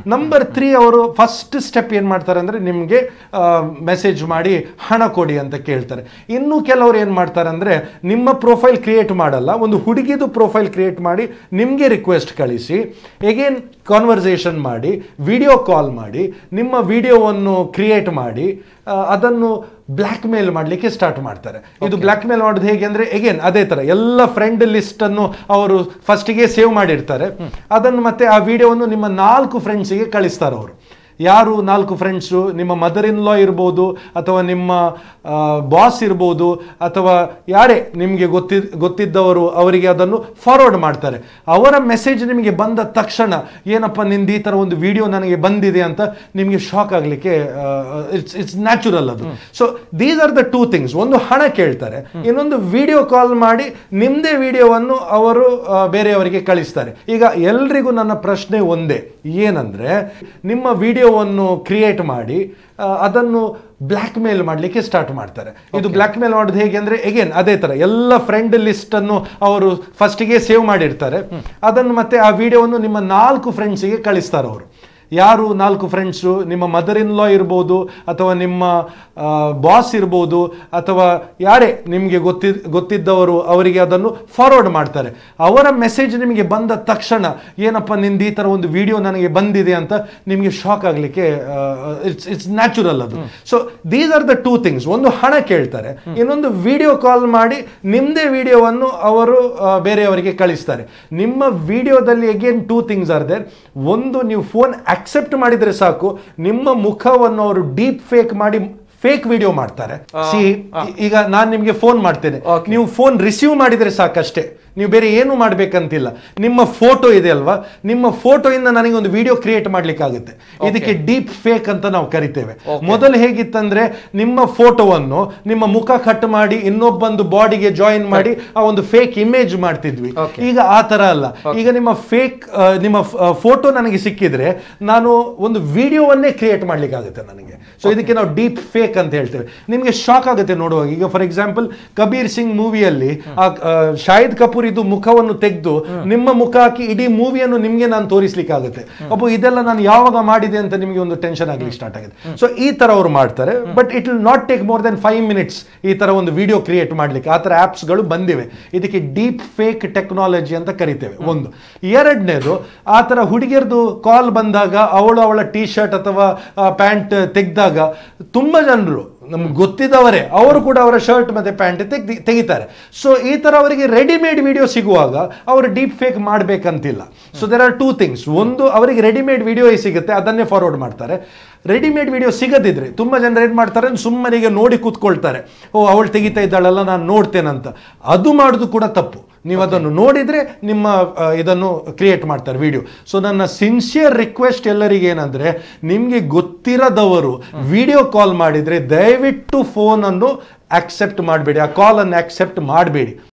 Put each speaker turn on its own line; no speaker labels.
Number three ಅವರು first step ಏನು ಮಾಡ್ತಾರೆ ಅಂದರೆ ನಿಮಗೆ ಮೆಸೇಜ್ ಮಾಡಿ ಹಣ ಕೊಡಿ ಅಂತ ಕೇಳ್ತಾರೆ ಇನ್ನು ಕೆಲವರು ಏನು ಮಾಡ್ತಾರೆ ಅಂದರೆ ನಿಮ್ಮ ಪ್ರೊಫೈಲ್ ಕ್ರಿಯೇಟ್ ಮಾಡಲ್ಲ ಒಂದು ಹುಡುಗಿದು ಪ್ರೊಫೈಲ್ ಕ್ರಿಯೇಟ್ ಮಾಡಿ ನಿಮಗೆ ರಿಕ್ವೆಸ್ಟ್ ಕಳಿಸಿ ಎಗೇನ್ ಕಾನ್ವರ್ಸೇಷನ್ ಮಾಡಿ ವಿಡಿಯೋ ಕಾಲ್ ಮಾಡಿ ನಿಮ್ಮ ವಿಡಿಯೋವನ್ನು ಕ್ರಿಯೇಟ್ ಮಾಡಿ ಆ, ಅದನ್ನು ಬ್ಲ್ಯಾಕ್ ಮೇಲ್ ಮಾಡಲಿಕ್ಕೆ ಸ್ಟಾರ್ಟ್ ಮಾಡ್ತಾರೆ ಇದು ಬ್ಲ್ಯಾಕ್ ಮೇಲ್ ಮಾಡೋದು ಹೇಗೆ ಅಂದರೆ ಎಗೇನ್ ಅದೇ ಥರ ಎಲ್ಲ ಫ್ರೆಂಡ್ ಲಿಸ್ಟನ್ನು ಅವರು ಫಸ್ಟಿಗೆ ಸೇವ್ ಮಾಡಿರ್ತಾರೆ ಅದನ್ನು ಮತ್ತೆ ಆ ವಿಡಿಯೋವನ್ನು ನಿಮ್ಮ ನಾಲ್ಕು ಫ್ರೆಂಡ್ಸಿಗೆ ಕಳಿಸ್ತಾರೆ ಅವರು ಯಾರು ನಾಲ್ಕು ಫ್ರೆಂಡ್ಸು ನಿಮ್ಮ ಮದರ್ ಇನ್ ಲಾ ಇರ್ಬೋದು ಅಥವಾ ನಿಮ್ಮ ಬಾಸ್ ಇರ್ಬೋದು ಅಥವಾ ಯಾರೇ ನಿಮಗೆ ಗೊತ್ತಿ ಗೊತ್ತಿದ್ದವರು ಅವರಿಗೆ ಅದನ್ನು ಫಾರ್ವರ್ಡ್ ಮಾಡ್ತಾರೆ ಅವರ ಮೆಸೇಜ್ ನಿಮಗೆ ಬಂದ ತಕ್ಷಣ ಏನಪ್ಪ ನಿಂದು ಈ ಥರ ಒಂದು ವಿಡಿಯೋ ನನಗೆ ಬಂದಿದೆ ಅಂತ ನಿಮಗೆ ಶಾಕ್ ಆಗಲಿಕ್ಕೆ ಇಟ್ಸ್ ಇಟ್ಸ್ ನ್ಯಾಚುರಲ್ ಅದು so these are the two things ಒಂದು ಹಣ ಕೇಳ್ತಾರೆ ಇನ್ನೊಂದು ವಿಡಿಯೋ ಕಾಲ್ ಮಾಡಿ ನಿಮ್ಮದೇ ವಿಡಿಯೋವನ್ನು ಅವರು ಆ, ಬೇರೆಯವರಿಗೆ ಕಳಿಸ್ತಾರೆ ಈಗ ಎಲ್ರಿಗೂ ನನ್ನ ಪ್ರಶ್ನೆ ಒಂದೇ ಏನಂದ್ರೆ ನಿಮ್ಮ ವಿಡಿಯೋವನ್ನು ಕ್ರಿಯೇಟ್ ಮಾಡಿ ಆ, ಅದನ್ನು ಬ್ಲ್ಯಾಕ್ ಮೇಲ್ ಮಾಡಲಿಕ್ಕೆ ಸ್ಟಾರ್ಟ್ ಮಾಡ್ತಾರೆ ಇದು ಬ್ಲ್ಯಾಕ್ ಮೇಲ್ ಮಾಡೋದು ಹೇಗೆ ಅಂದ್ರೆ ಎಗೇನ್ ಅದೇ ತರ ಎಲ್ಲ ಫ್ರೆಂಡ್ ಲಿಸ್ಟ್ ಅನ್ನು ಅವರು ಫಸ್ಟಿಗೆ ಸೇವ್ ಮಾಡಿರ್ತಾರೆ ಅದನ್ನು ಮತ್ತೆ ಆ ವಿಡಿಯೋವನ್ನು ನಿಮ್ಮ ನಾಲ್ಕು ಫ್ರೆಂಡ್ಸಿಗೆ ಕಳಿಸ್ತಾರೆ ಅವರು ಯಾರು ನಾಲ್ಕು ಫ್ರೆಂಡ್ಸು ನಿಮ್ಮ ಮದರ್ ಇನ್ ಲಾ ಇರ್ಬೋದು ಅಥವಾ ನಿಮ್ಮ ಬಾಸ್ ಇರ್ಬೋದು ಅಥವಾ ಯಾರೇ ನಿಮಗೆ ಗೊತ್ತಿ ಗೊತ್ತಿದ್ದವರು ಅವರಿಗೆ ಅದನ್ನು ಫಾರ್ವರ್ಡ್ ಮಾಡ್ತಾರೆ ಅವರ ಮೆಸೇಜ್ ನಿಮಗೆ ಬಂದ ತಕ್ಷಣ ಏನಪ್ಪ ನಿಂದು ಈ ಥರ ಒಂದು ವಿಡಿಯೋ ನನಗೆ ಬಂದಿದೆ ಅಂತ ನಿಮಗೆ ಶಾಕ್ ಆಗಲಿಕ್ಕೆ ಇಟ್ಸ್ ಇಟ್ಸ್ ನ್ಯಾಚುರಲ್ ಅದು so these are the two things ಒಂದು ಹಣ ಕೇಳ್ತಾರೆ ಇನ್ನೊಂದು ವಿಡಿಯೋ ಕಾಲ್ ಮಾಡಿ ನಿಮ್ಮದೇ ವಿಡಿಯೋವನ್ನು ಅವರು ಆ, ಬೇರೆಯವರಿಗೆ ಕಳಿಸ್ತಾರೆ ನಿಮ್ಮ ವಿಡಿಯೋದಲ್ಲಿ again two things are there ಒಂದು ನೀವು ಫೋನ್ ಅಕ್ಸೆಪ್ಟ್ ಮಾಡಿದ್ರೆ ಸಾಕು ನಿಮ್ಮ ಮುಖವನ್ನು ಅವರು ಡೀಪ್ ಫೇಕ್ ಮಾಡಿ ಫೇಕ್ ವಿಡಿಯೋ ಮಾಡ್ತಾರೆ ಸಿ ಈಗ ನಾನು ನಿಮಗೆ ಫೋನ್ ಮಾಡ್ತೇನೆ
Okay.
ನೀವು ಫೋನ್ ರಿಸೀವ್ ಮಾಡಿದ್ರೆ ಸಾಕಷ್ಟೇ ನೀವು ಬೇರೆ ಏನು ಮಾಡ್ಬೇಕಂತಿಲ್ಲ ನಿಮ್ಮ ಫೋಟೋ ಇದೆ ಅಲ್ವಾ ನಿಮ್ಮ ಫೋಟೋ ಇಂದ ನನಗೆ ಒಂದು ವಿಡಿಯೋ ಕ್ರಿಯೇಟ್ ಮಾಡ್ಲಿಕ್ಕೆ ಆಗುತ್ತೆ ಇದಕ್ಕೆ ಡೀಪ್ ಫೇಕ್ ಅಂತ ನಾವು ಕರಿತೇವೆ ಮೊದಲು ಹೇಗಿತ್ತಂದ್ರೆ ನಿಮ್ಮ ಫೋಟೋವನ್ನು ನಿಮ್ಮ ಮುಖ ಕಟ್ ಮಾಡಿ ಇನ್ನೊಬ್ಬಂದು ಬಾಡಿಗೆ ಜಾಯಿನ್ ಮಾಡಿ ಆ ಒಂದು ಫೇಕ್ ಇಮೇಜ್ ಮಾಡ್ತಿದ್ವಿ
Okay.
ಈಗ ಆ ತರ ಅಲ್ಲ ಈಗ ನಿಮ್ಮ ಫೇಕ್ ನಿಮ್ಮ ಫೋಟೋ ನನಗೆ ಸಿಕ್ಕಿದ್ರೆ ನಾನು ಒಂದು ವಿಡಿಯೋವನ್ನೇ ಕ್ರಿಯೇಟ್ ಮಾಡ್ಲಿಕ್ಕೆ ಆಗುತ್ತೆ ನನಗೆ ಸೊ ಇದಕ್ಕೆ ನಾವು ಡೀಪ್ ಫೇಕ್ ಅಂತ ಹೇಳ್ತೇವೆ ನಿಮಗೆ ಶಾಕ್ ಆಗುತ್ತೆ ನೋಡುವಾಗ ಈಗ ಫಾರ್ ಎಕ್ಸಾಂಪಲ್ ಕಬೀರ್ ಸಿಂಗ್ ಮೂವಿಯಲ್ಲಿ ಆ ಆ, ಶಾಹಿದ್ ಕಪೂರ್ ಇದು ಮುಖವನ್ನು ತೆಗೆದು ನಿಮ್ಮ ಮುಖ ಹಾಕಿ ಇಡೀ ಮೂವಿಯನ್ನು ನಿಮ್ಗೆ ನಾನು ತೋರಿಸ್ಲಿಕ್ಕೆ ಆಗುತ್ತೆ ಅಪ್ಪ ಇದೆಲ್ಲ ನಾನು ಯಾವಾಗ ಮಾಡಿದೆ ಅಂತ ನಿಮಗೆ ಒಂದು ಟೆನ್ಷನ್ ಆಗ್ಲಿಕ್ಕೆ ಸ್ಟಾರ್ಟ್ ಆಗುತ್ತೆ ಸೊ ಈ ತರ ಅವರು ಮಾಡ್ತಾರೆ but it will not take more than five minutes ಈ ತರ ಒಂದು ವಿಡಿಯೋ ಕ್ರಿಯೇಟ್ ಮಾಡ್ಲಿಕ್ಕೆ ಆ ತರ ಆಪ್ಸ್ಗಳು ಬಂದಿವೆ ಇದಕ್ಕೆ ಡೀಪ್ ಫೇಕ್ ಟೆಕ್ನಾಲಜಿ ಅಂತ ಕರಿತೇವೆ ಒಂದು ಎರಡನೇದು ಆ ತರ ಹುಡುಗಿಯರ್ದು ಕಾಲ್ ಬಂದಾಗ ಅವಳು ಅವಳ ಟಿ ಶರ್ಟ್ ಅಥವಾ ಪ್ಯಾಂಟ್ ತೆಗೆದಾಗ ತುಂಬಾ ಜನರು ನಮ್ಗೆ ಗೊತ್ತಿದ್ದವರೇ ಅವರು ಕೂಡ ಅವರ ಶರ್ಟ್ ಮತ್ತೆ ಪ್ಯಾಂಟ್ ತೆಗ್ದು ತೆಗಿತಾರೆ ಸೊ ಈ ತರ ಅವರಿಗೆ ರೆಡಿಮೇಡ್ ವಿಡಿಯೋ ಸಿಗುವಾಗ ಅವರು ಡೀಪ್ ಫೇಕ್ ಮಾಡಬೇಕಂತಿಲ್ಲ so there are two things ಒಂದು ಅವರಿಗೆ ರೆಡಿಮೇಡ್ ವಿಡಿಯೋ ಸಿಗುತ್ತೆ ಅದನ್ನೇ ಫಾರ್ವರ್ಡ್ ಮಾಡ್ತಾರೆ ರೆಡಿಮೇಡ್ ವಿಡಿಯೋ ಸಿಗದಿದ್ರೆ ತುಂಬಾ ಜನರು ಏನು ಮಾಡ್ತಾರೆ ಸುಮ್ಮನೆಗೆ ನೋಡಿ ಕೂತ್ಕೊಳ್ತಾರೆ ಓ ಅವಳು ತೆಗಿತಾ ಇದ್ದಾಳಲ್ಲ ನಾನು ನೋಡ್ತೇನಂತ ಅದು ಮಾಡೋದು ಕೂಡ ತಪ್ಪು ನೀವು ಅದನ್ನು ನೋಡಿದ್ರೆ ನಿಮ್ಮ ಆ, ಇದನ್ನು ಕ್ರಿಯೇಟ್ ಮಾಡ್ತಾರೆ ವಿಡಿಯೋ ಸೊ ನನ್ನ ಸಿನ್ಸಿಯರ್ ರಿಕ್ವೆಸ್ಟ್ ಎಲ್ಲರಿಗೆ ಏನಂದ್ರೆ ನಿಮಗೆ ಗೊತ್ತಿರದವರು ವಿಡಿಯೋ ಕಾಲ್ ಮಾಡಿದ್ರೆ ದಯವಿಟ್ಟು ಫೋನನ್ನು ಅಕ್ಸೆಪ್ಟ್ ಮಾಡಬೇಡಿ ಆ ಕಾಲನ್ನು ಅಕ್ಸೆಪ್ಟ್ ಮಾಡಬೇಡಿ